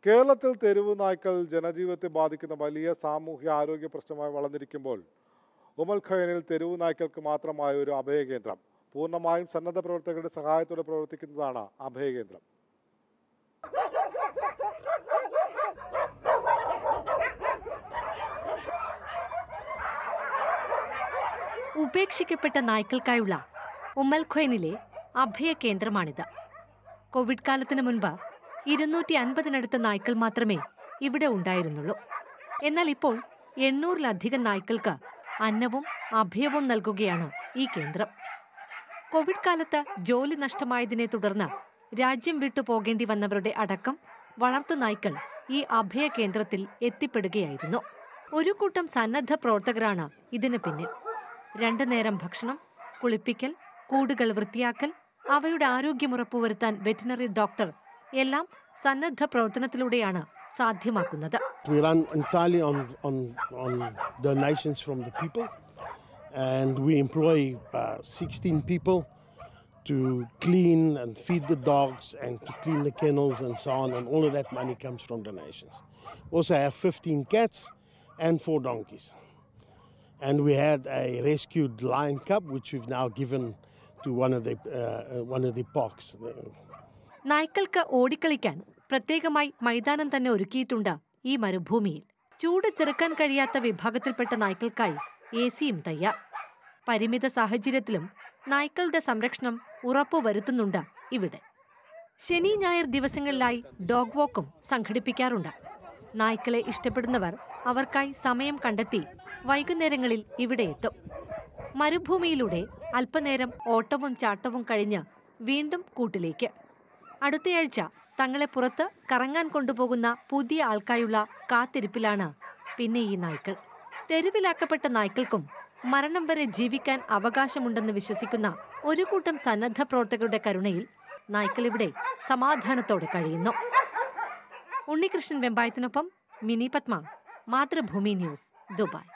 കേരളത്തിൽ തെരുവ് നായ്ക്കൾ ജനജീവിതത്തെ ബാധിക്കുന്ന വലിയ സാമൂഹ്യ ആരോഗ്യ പ്രശ്നമായി വളർന്നിരിക്കുമ്പോൾ ഉമൽ ഖയനിൽ തെരുവ് നായ്ക്കൾക്ക് മാത്രമായ ഒരു അഭയകേന്ദ്രം പൂർണ്ണമായും സന്നദ്ധ പ്രവർത്തകരുടെ സഹായത്തോടെ പ്രവർത്തിക്കുന്നതാണ് അഭയകേന്ദ്രം ഉപേക്ഷിക്കപ്പെട്ട നായ്ക്കൾക്കായുള്ള ഉമ്മൽ ഖ്വൈനിലെ അഭയ കേന്ദ്രമാണിത് കോവിഡ് കാലത്തിന് മുൻപ് ഇരുന്നൂറ്റി അൻപതിനടുത്ത് നായ്ക്കൾ മാത്രമേ ഇവിടെ ഉണ്ടായിരുന്നുള്ളൂ എന്നാൽ ഇപ്പോൾ എണ്ണൂറിലധികം നായ്ക്കൾക്ക് അന്നവും അഭയവും നൽകുകയാണ് ഈ കേന്ദ്രം കോവിഡ് കാലത്ത് ജോലി നഷ്ടമായതിനെ തുടർന്ന് രാജ്യം വിട്ടു പോകേണ്ടി വന്നവരുടെ അടക്കം വളർത്തു നായ്ക്കൾ ഈ അഭയ കേന്ദ്രത്തിൽ എത്തിപ്പെടുകയായിരുന്നു ഒരു കൂട്ടം സന്നദ്ധ പ്രവർത്തകരാണ് ഇതിന് പിന്നിൽ രണ്ടു നേരം ഭക്ഷണം കുളിപ്പിക്കൽ കൂടുകൾ വൃത്തിയാക്കൽ അവയുടെ ആരോഗ്യം ഉറപ്പുവരുത്താൻ വെറ്റിനറി ഡോക്ടർ എല്ലാം സന്നദ്ധ പ്രവർത്തനത്തിലൂടെയാണ് സാധ്യമാക്കുന്നത് We run entirely on, on, on donations from the people, and we employ uh, 16 people to clean and feed the dogs and to clean the kennels and so on, and all of that money comes from donations. Also, I have 15 cats and four donkeys. And we had a rescued lion cub, which we've now given to one of the, uh, uh, one of the parks. നായ്ക്കൾക്ക് ഓടിക്കളിക്കാൻ പ്രത്യേകമായി മൈതാനം തന്നെ ഒരുക്കിയിട്ടുണ്ട് ഈ മരുഭൂമിയിൽ ചൂട് ചെറുക്കാൻ കഴിയാത്ത വിഭാഗത്തിൽപ്പെട്ട നായ്ക്കൾക്കായി എ സിയും തയ്യാർ പരിമിത സാഹചര്യത്തിലും നായ്ക്കളുടെ സംരക്ഷണം ഉറപ്പുവരുത്തുന്നുണ്ട് ഇവിടെ ശനി ഞായർ ദിവസങ്ങളിലായി ഡോഗ് വാക്കും സംഘടിപ്പിക്കാറുണ്ട് നായ്ക്കളെ ഇഷ്ടപ്പെടുന്നവർ അവർക്കായി സമയം കണ്ടെത്തി വൈകുന്നേരങ്ങളിൽ ഇവിടെ എത്തും മരുഭൂമിയിലൂടെ അല്പനേരം ഓട്ടവും ചാട്ടവും കഴിഞ്ഞ് വീണ്ടും കൂട്ടിലേക്ക് അടുത്തയാഴ്ച തങ്ങളെ പുറത്ത് കറങ്ങാൻ കൊണ്ടുപോകുന്ന പുതിയ ആൾക്കായുള്ള കാത്തിരിപ്പിലാണ് പിന്നെ ഈ നായ്ക്കൾ തെരുവിലാക്കപ്പെട്ട നായ്ക്കൾക്കും മരണം വരെ ജീവിക്കാൻ അവകാശമുണ്ടെന്ന് വിശ്വസിക്കുന്ന ഒരു കൂട്ടം സന്നദ്ധ പ്രവർത്തകരുടെ കരുണയിൽ നായ്ക്കൾ ഇവിടെ സമാധാനത്തോടെ കഴിയുന്നു ഉണ്ണികൃഷ്ണൻ വെമ്പായത്തിനൊപ്പം മിനി പത്മ മാതൃഭൂമി ന്യൂസ് ദുബായ്